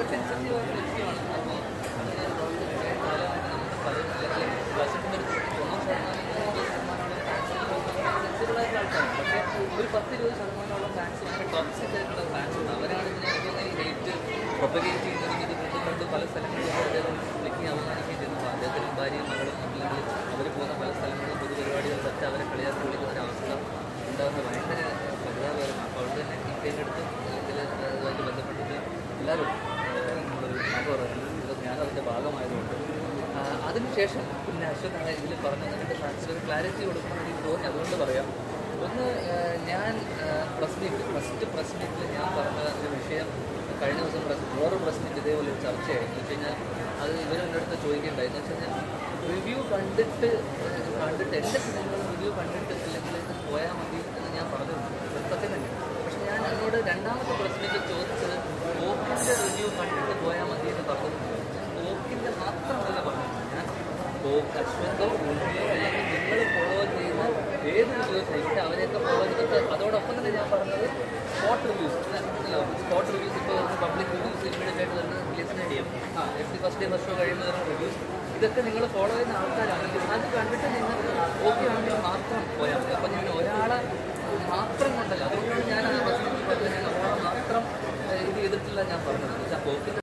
ഭയങ്കര സെൻസിറ്റീവ് ആയിട്ടുള്ള വിഷയമാണ് അപ്പോൾ അങ്ങനെ കുറേ കാലമായിട്ട് നമ്മുടെ പല അല്ലെങ്കിൽ വർഷത്തിൻ്റെ ഒരു തൊണ്ണൂറ് ശതമാനം ഇരുപത് ശതമാനത്തോളം ഫാൻസ് സെൻസിറ്റീവ് ആയിട്ടുള്ള ആൾക്കാരാണ് പക്ഷേ ഒരു പത്ത് ഇരുപത് ശതമാനത്തോളം ഫാൻസ് ഭയങ്കര ടോക്സിക് ആയിട്ടുള്ള ഫാൻസ് ഉണ്ട് അവരാണ് ഇതിനെ എനിക്ക് ഈ ഹേറ്റ് പ്രൊപ്പഗേറ്റ് ചെയ്യുന്നതും ഇത് കൊണ്ടുകൊണ്ട് പല സ്ഥലങ്ങളിലും അദ്ദേഹം വിളിക്കുകയും അപമാനിക്കുകയും ചെയ്യുന്നു അദ്ദേഹത്തിനും ഭാര്യയും മകളും അല്ലെങ്കിൽ അവർ പോകുന്ന പല സ്ഥലങ്ങളിലും പൊതുപരിപാടികളിലൊക്കെ അവരെ കളിയാക്കി വിളിക്കുന്ന ഒരു അവസ്ഥ ഉണ്ടാകുന്നത് ഭയങ്കര പരിതാപകരമാണ് അപ്പോൾ അതുകൊണ്ട് തന്നെ ഇന്ത്യൻ്റെ അടുത്തും അല്ലെങ്കിൽ അതുമായിട്ട് ബന്ധപ്പെട്ടിട്ട് എല്ലാവരും ഏഹ്, നമ്മളൊരു മാപ്പ് പറയുന്നത് ഞാൻ അതിൻ്റെ ഭാഗമായതുകൊണ്ട് ആ, അതിനുശേഷം പിന്നെ അശ്വത് ഇതിൽ പറഞ്ഞു എന്നിട്ട് ഫാൻസിൽ ഒരു ക്ലാരിറ്റി കൊടുക്കണം എനിക്ക് തോന്നി അതുകൊണ്ട് പറയാം ഒന്ന് ആ, ഞാൻ പ്രസ് മീറ്റ് ഫസ്റ്റ് പ്രസ് മീറ്റിൽ ഞാൻ പറഞ്ഞ ഒരു വിഷയം കഴിഞ്ഞ ദിവസം പ്രസ് വേറൊരു പ്രസ് മീറ്റ് ഇതേപോലെ ഒരു ചർച്ചയായി എന്ന് വെച്ച് കഴിഞ്ഞാൽ അത് ഇവർ എൻ്റെ അടുത്ത് ചോദിക്കേണ്ടായി എന്ന് വെച്ച് കഴിഞ്ഞാൽ റിവ്യൂ കണ്ടിട്ട് ആ, കണ്ടിട്ട് എൻ്റെ സിനിമകൾ റിവ്യൂ കണ്ടിട്ട് അല്ലെങ്കിൽ ഇത് പോയാൽ മതി എന്ന് ഞാൻ പറഞ്ഞു അത് സത്യം തന്നെ പക്ഷെ ഞാൻ എന്നോട് രണ്ടാമത്തെ പ്രസ് മീറ്റിൽ ചോദിച്ചത് ഓക്കിൻ്റെ റിവ്യൂ കണ്ടിട്ട് പോയാൽ മതി എന്ന് പറഞ്ഞത് ഓക്കിൻ്റെ മാത്രമല്ല പറഞ്ഞത് ഞാൻ ഓക്ക് അശ്വന്തോ ഉണ്ണിയോ അല്ലെങ്കിൽ നിങ്ങൾ ഫോളോ ചെയ്യുന്ന ഏത് റിവ്യൂസ് ആയിട്ട് അവരെയൊക്കെ ഫോളോ ചെയ്തിട്ട് അതോടൊപ്പം തന്നെ ഞാൻ പറഞ്ഞത് സ്പോട്ട് റിവ്യൂസ് സ്പോട്ട് റിവ്യൂസ് ഇപ്പോൾ പബ്ലിക് റിവ്യൂസ് ഇമ്മീഡിയറ്റ് ആയിട്ട് വരുന്ന റിലീസിന് ചെയ്യും ആ F C first day first show കഴിയുന്ന റിവ്യൂസ് ഇതൊക്കെ നിങ്ങൾ ഫോളോ ചെയ്യുന്ന ആൾക്കാരാണെങ്കിൽ അത് കണ്ടിട്ട് നിങ്ങൾക്ക് ഓക്കെ ആണെങ്കിൽ